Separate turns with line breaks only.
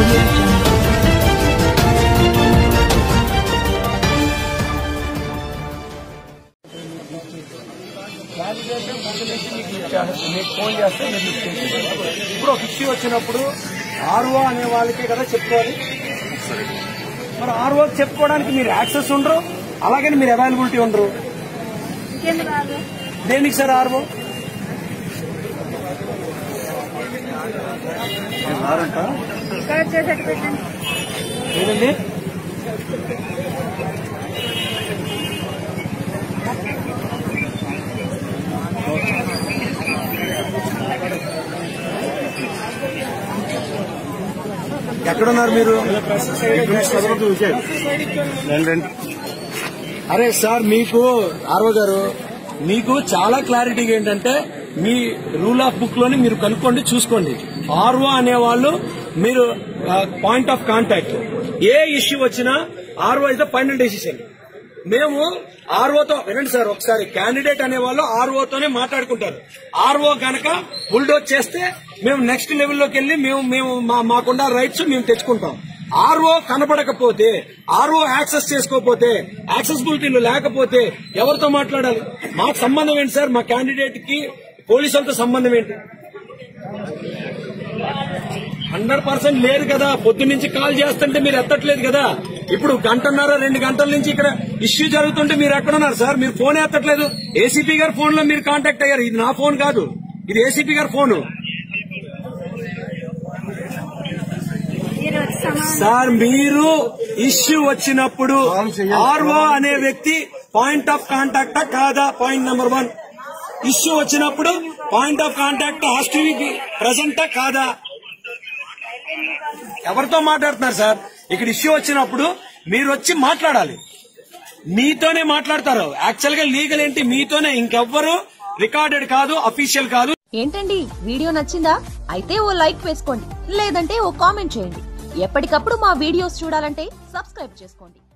audio jungle.
మీకు phone చేస్తే మీరు లిఫ్ట్ చేయండి. ఇప్పుడు ఒక ఇష్యూ వచ్చినప్పుడు ఆర్ఓ అనే వాళ్ళకే కదా చెప్పుకోవాలి మరి ఆర్ఓ చెప్పుకోవడానికి మీరు యాక్సెస్ ఉండరు అలాగని మీరు అవైలబిలిటీ ఉండరు దేనికి సార్ ఆర్ఓ
ఇక్కడ వచ్చేసరికి పెట్టండి
ఏదండి ఎక్కడున్నారు మీరు అరే సార్ మీకు ఆర్ఓ గారు మీకు చాలా క్లారిటీగా ఏంటంటే మీ రూల్ ఆఫ్ బుక్ లోని మీరు కనుక్కోండి చూసుకోండి ఆర్ఓ అనేవాళ్ళు మీరు పాయింట్ ఆఫ్ కాంటాక్ట్ ఏ ఇష్యూ వచ్చినా RO is the final decision మేము ఆర్ఓతో వినండి సార్ ఒకసారి క్యాండిడేట్ అనేవాళ్ళు ఆర్ఓతోనే మాట్లాడుకుంటారు ఆర్ఓ గనక బుల్డోజ్ చేస్తే మేము నెక్స్ట్ లెవెల్లోకి వెళ్ళి మేము మేము మా- మాకున్న రైట్స్ మేము తెచ్చుకుంటాం ఆర్ఓ కనపడకపోతే ఆర్ఓ యాక్సెస్ చేసుకోకపోతే యాక్సెసిబిలిటీలు లేకపోతే ఎవరితో మాట్లాడాలి మాకు సంబంధం ఏంటి సార్ మా క్యాండిడేట్ కి పోలీసులతో సంబంధం ఏంటి హండ్రెడ్ పర్సెంట్ లేదు కదా పొద్దు నుంచి కాల్ చేస్తుంటే మీరు ఎత్తట్లేదు కదా ఇప్పుడు గంటన్నర రెండు గంటల నుంచి ఇక్కడ ఇష్యూ జరుగుతుంటే మీరు ఎక్కడున్నారు సార్ మీరు ఫోన్ ఎత్తట్లేదు ఏసీపీ గారి ఫోన్ లో మీరు కాంటాక్ట్ అయ్యారు ఇది నా ఫోన్ కాదు ఇది ఏసీపీ గారి ఫోను
మీరు వచ్చి సమాధానం
సార్ మీరు ఇష్యూ వచ్చినప్పుడు ఆర్ఓ అనే వ్యక్తి పాయింట్ ఆఫ్ కాంటాక్ట్ కాదా పాయింట్ నెంబర్ వన్ ఇష్యూ వచ్చినప్పుడు పాయింట్ ఆఫ్ కాంటాక్ట్ హాస్టల్కి ప్రజెంటా కాదా ఎవరితో మాట్లాడుతున్నారు సార్ ఇక్కడ ఇష్యూ వచ్చినప్పుడు మీరు వచ్చి మాట్లాడాలి మీతోనే మాట్లాడతారు యాక్చువల్ గా లీగల్ ఏంటి మీతోనే ఇంకెవ్వరు రికార్డెడ్ కాదు అఫీషియల్ కాదు
ఏంటండి వీడియో నచ్చిందా అయితే ఓ లైక్ వేసుకోండి లేదంటే ఓ కామెంట్ చేయండి ఎప్పటికప్పుడు మా వీడియోస్ చూడాలంటే సబ్స్క్రైబ్ చేసుకోండి